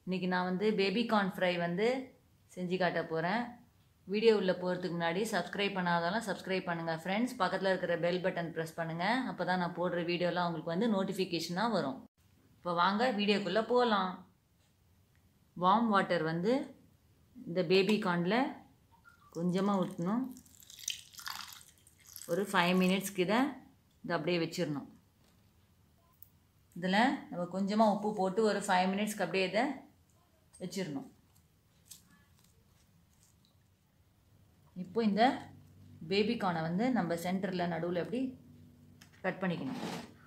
இன்றைக்கி நான் வந்து பேபி கார்ன் ஃப்ரை வந்து செஞ்சு காட்ட போகிறேன் வீடியோ உள்ள போகிறதுக்கு முன்னாடி சப்ஸ்கிரைப் பண்ணாதாலும் சப்ஸ்கிரைப் பண்ணுங்கள் ஃப்ரெண்ட்ஸ் பக்கத்தில் இருக்கிற பெல் பட்டன் ப்ரெஸ் பண்ணுங்கள் அப்போ தான் நான் போடுற வீடியோலாம் உங்களுக்கு வந்து நோட்டிஃபிகேஷனாக வரும் இப்போ வாங்க வீடியோக்குள்ளே போகலாம் வார்ம் வாட்டர் வந்து இந்த பேபி கார்னில் கொஞ்சமாக ஊற்றணும் ஒரு ஃபைவ் மினிட்ஸ்க்கு இதை இதை அப்படியே வச்சிடணும் இதில் நம்ம கொஞ்சமாக உப்பு போட்டு ஒரு ஃபைவ் மினிட்ஸ்க்கு அப்படியே இதை வச்சிடணும் இப்போ இந்த பேபிகார்னை வந்து நம்ம சென்டரில் நடுவில் எப்படி கட் பண்ணிக்கணும்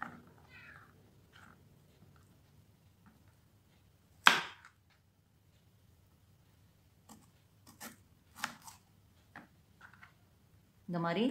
இந்த மாதிரி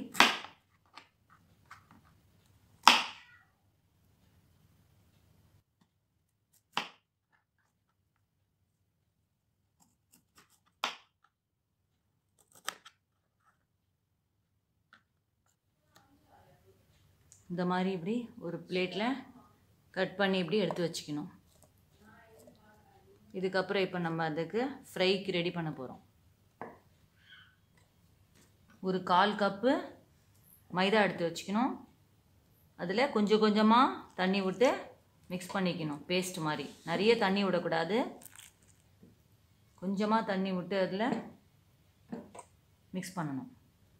இந்த மாதிரி இப்படி ஒரு பிளேட்டில் கட் பண்ணி இப்படி எடுத்து வச்சுக்கணும் இதுக்கப்புறம் இப்போ நம்ம அதுக்கு ஃப்ரைக்கு ரெடி பண்ண போகிறோம் ஒரு கால் கப்பு மைதா எடுத்து வச்சுக்கணும் அதில் கொஞ்சம் கொஞ்சமாக தண்ணி விட்டு மிக்ஸ் பண்ணிக்கணும் பேஸ்ட் மாதிரி நிறைய தண்ணி விடக்கூடாது கொஞ்சமாக தண்ணி விட்டு அதில் மிக்ஸ் பண்ணணும்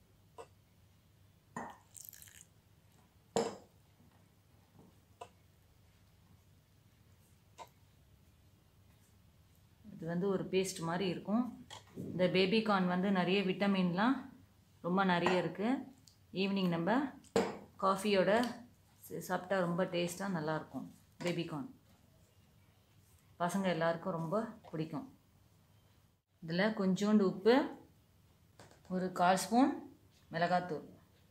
இது வந்து ஒரு பேஸ்ட் மாதிரி இருக்கும் இந்த பேபி கார்ன் வந்து நிறைய விட்டமின்லாம் ரொம்ப நிறைய இருக்குது ஈவினிங் நம்ம காஃபியோட சாப்பிட்டா ரொம்ப டேஸ்ட்டாக நல்லாயிருக்கும் பேபி கார்ன் பசங்க எல்லாருக்கும் ரொம்ப பிடிக்கும் இதில் கொஞ்சோண்டு உப்பு ஒரு கால் ஸ்பூன் மிளகாத்தூள்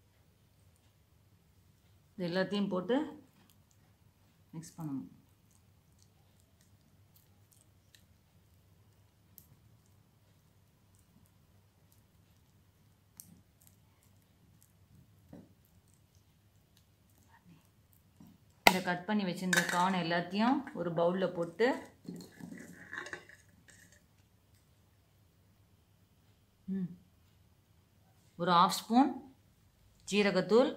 இது எல்லாத்தையும் போட்டு மிக்ஸ் பண்ணணும் இந்த கட் பண்ணி வச்சிருந்த கார்ன் எல்லாத்தையும் ஒரு பவுலில் போட்டு ம் ஒரு ஆஃப் ஸ்பூன் ஜீரகத்தூள்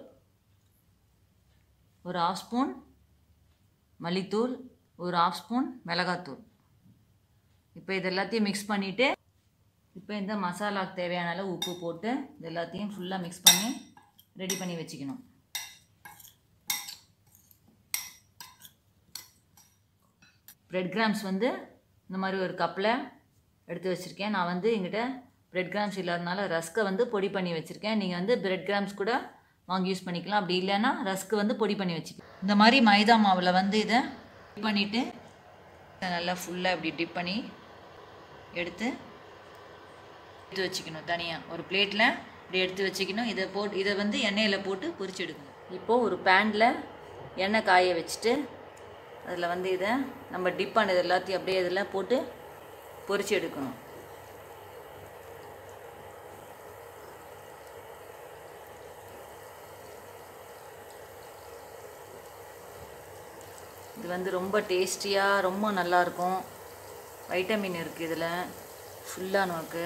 ஒரு ஆஃப் ஸ்பூன் மல்லித்தூள் ஒரு ஆஃப் ஸ்பூன் மிளகாத்தூள் இப்போ இது எல்லாத்தையும் மிக்ஸ் பண்ணிவிட்டு இப்போ இந்த மசாலாவுக்கு தேவையான அளவு உப்பு போட்டு இது எல்லாத்தையும் ஃபுல்லாக மிக்ஸ் பண்ணி ரெடி பண்ணி வச்சுக்கணும் ப்ரெட் கிராம்ஸ் வந்து இந்த மாதிரி ஒரு கப்பில் எடுத்து வச்சுருக்கேன் நான் வந்து எங்கிட்ட ப்ரெட் கிராம்ஸ் இல்லாதனால ரஸ்க்கை வந்து பொடி பண்ணி வச்சுருக்கேன் நீங்கள் வந்து ப்ரெட் கிராம்ஸ் கூட வாங்கி யூஸ் பண்ணிக்கலாம் அப்படி இல்லைன்னா ரஸ்க்கு வந்து பொடி பண்ணி வச்சுக்கலாம் இந்த மாதிரி மைதா மாவில் வந்து இதை டிப் பண்ணிவிட்டு நல்லா ஃபுல்லாக இப்படி டிப் பண்ணி எடுத்து எடுத்து வச்சுக்கணும் தனியாக ஒரு பிளேட்டில் இப்படி எடுத்து வச்சுக்கணும் இதை போட்டு இதை வந்து எண்ணெயில் போட்டு பொரிச்சு எடுக்கணும் இப்போது ஒரு பேனில் எண்ணெய் காய வச்சுட்டு அதில் வந்து இதை நம்ம டிப் பண்ணது எல்லாத்தையும் அப்படியே இதில் போட்டு பொரிச்சு எடுக்கணும் இது வந்து ரொம்ப டேஸ்டியாக ரொம்ப நல்லாயிருக்கும் வைட்டமின் இருக்குது இதில் ஃபுல்லாக நமக்கு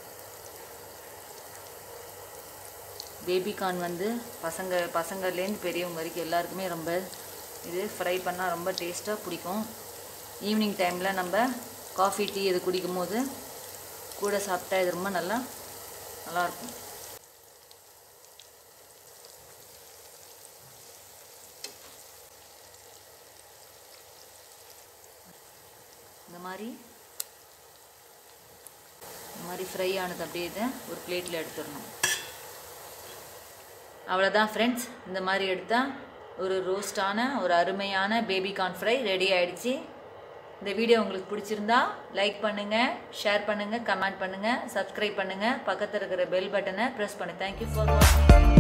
பேபிகார்ன் வந்து பசங்க பசங்கள்லேருந்து பெரியவங்க வரைக்கும் எல்லாருக்குமே ரொம்ப இது ஃப்ரை பண்ணால் ரொம்ப டேஸ்ட்டாக பிடிக்கும் ஈவினிங் டைமில் நம்ம காஃபி டீ இது குடிக்கும் போது கூட சாப்பிட்டா இது ரொம்ப நல்லா நல்லாயிருக்கும் இந்த மாதிரி இந்த மாதிரி ஃப்ரை ஆனது அப்படியே இதை ஒரு பிளேட்டில் எடுத்துடணும் அவ்வளோதான் ஃப்ரெண்ட்ஸ் இந்த மாதிரி எடுத்தால் ஒரு ரோஸ்டான ஒரு அருமையான பேபி கார்ன் ஃப்ரை ரெடி ஆகிடுச்சு இந்த வீடியோ உங்களுக்கு பிடிச்சிருந்தா லைக் பண்ணுங்கள் ஷேர் பண்ணுங்கள் கமெண்ட் பண்ணுங்கள் சப்ஸ்கிரைப் பண்ணுங்கள் பக்கத்தில் இருக்கிற பெல் பட்டனை ப்ரெஸ் பண்ணு தேங்க்யூ ஃபார் வாட்சிங்